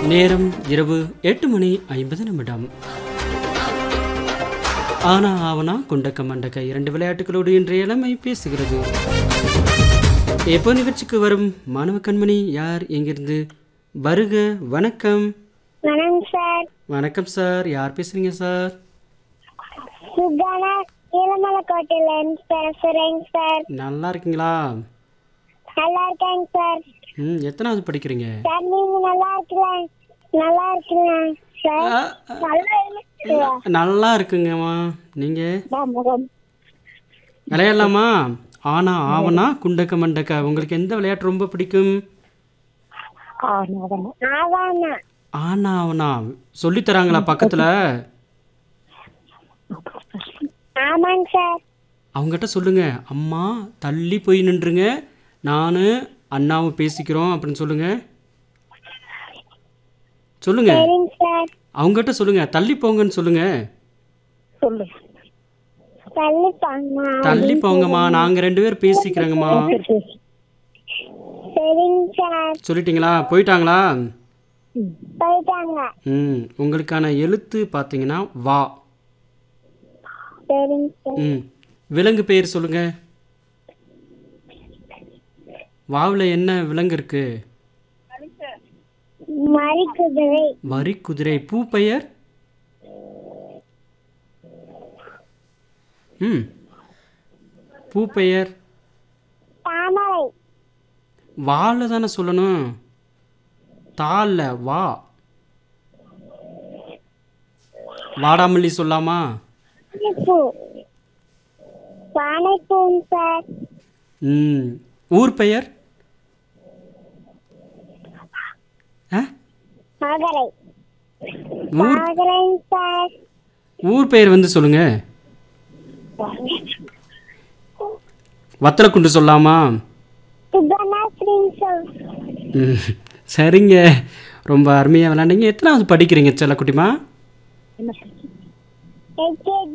நேரம் இரவு எட்டு மணி ஐம்பது நிமிடம் ஆனா ஆவனா குண்டக்க மண்டக்க இரண்டு விளையாட்டுகளோடு இன்றைய இளமை பேசுகிறது எப்போ நிகழ்ச்சிக்கு வரும் மாணவ கண்மணி யார் எங்கிருந்து வருக வணக்கம் வணக்கம் சார் வணக்கம் சார் யார் பேசுறீங்க சார் சுகானா இளமலைக்கோட்டையில இருந்து பேசுறேங்க சார் நல்லா இருக்கீங்களா நல்லா இருக்கேங்க சார் ம் எத்தனாவது படிக்கிறீங்க சார் நீங்க நல்லா இருக்கலாம் நல்லா இருக்கலாம் சார் ஆ, நல்லா இருக்கீங்களா? நல்லா இருக்குங்கம்மா நீங்க தான் முகம். விளையாடலாமா ஆனா ஆவனா குண்டக்க மண்டக்க உங்களுக்கு எந்த விளையாட்டு ரொம்ப பிடிக்கும் ஆவானா ஆனா ஆவனா சொல்லி தராங்களா பக்கத்துல ஆமாங்க சார் அவங்ககிட்ட சொல்லுங்க அம்மா தள்ளி போய் நின்றுங்க நான் அண்ணாவும் பேசிக்கிறோம் அப்படின்னு சொல்லுங்க சொல்லுங்க சரிங்க சார் அவங்ககிட்ட சொல்லுங்க தள்ளி போங்கன்னு சொல்லுங்க சொல்லு தள்ளி பாங்க தள்ளி போங்கம்மா நாங்க ரெண்டு பேரும் பேசிக்கிறோங்கம்மா சரிங்க சார் சொல்லிட்டீங்களா போயிட்டாங்களா போயிட்டாங்க ம் உங்களுக்கான எழுத்து பார்த்தீங்கன்னா வா சரிங்க சார் ம் விலங்கு பெயர் சொல்லுங்க வாவில் என்ன விலங்கு இருக்கு மறிக்குதிரை வரி குதிரை பூ பெயர் ம் பூ பெயர் தாமரை வால தானே சொல்லணும் தால்ல வா வாடாமல்லி சொல்லாமா பூ பானைப்பூங்க சார் ம் ஊர் பெயர் ஆ மகரை ஊர் மகரைங்க சார் ஊர் பெயர் வந்து சொல்லுங்க வத்தலக்குண்டு சொல்லாமா சுகனா ஸ்ரீசல் ம் சரிங்க ரொம்ப அருமையாக விளாண்டீங்க எத்தனாவது படிக்கிறீங்க செல்லக்குட்டிமா எல்கேஜி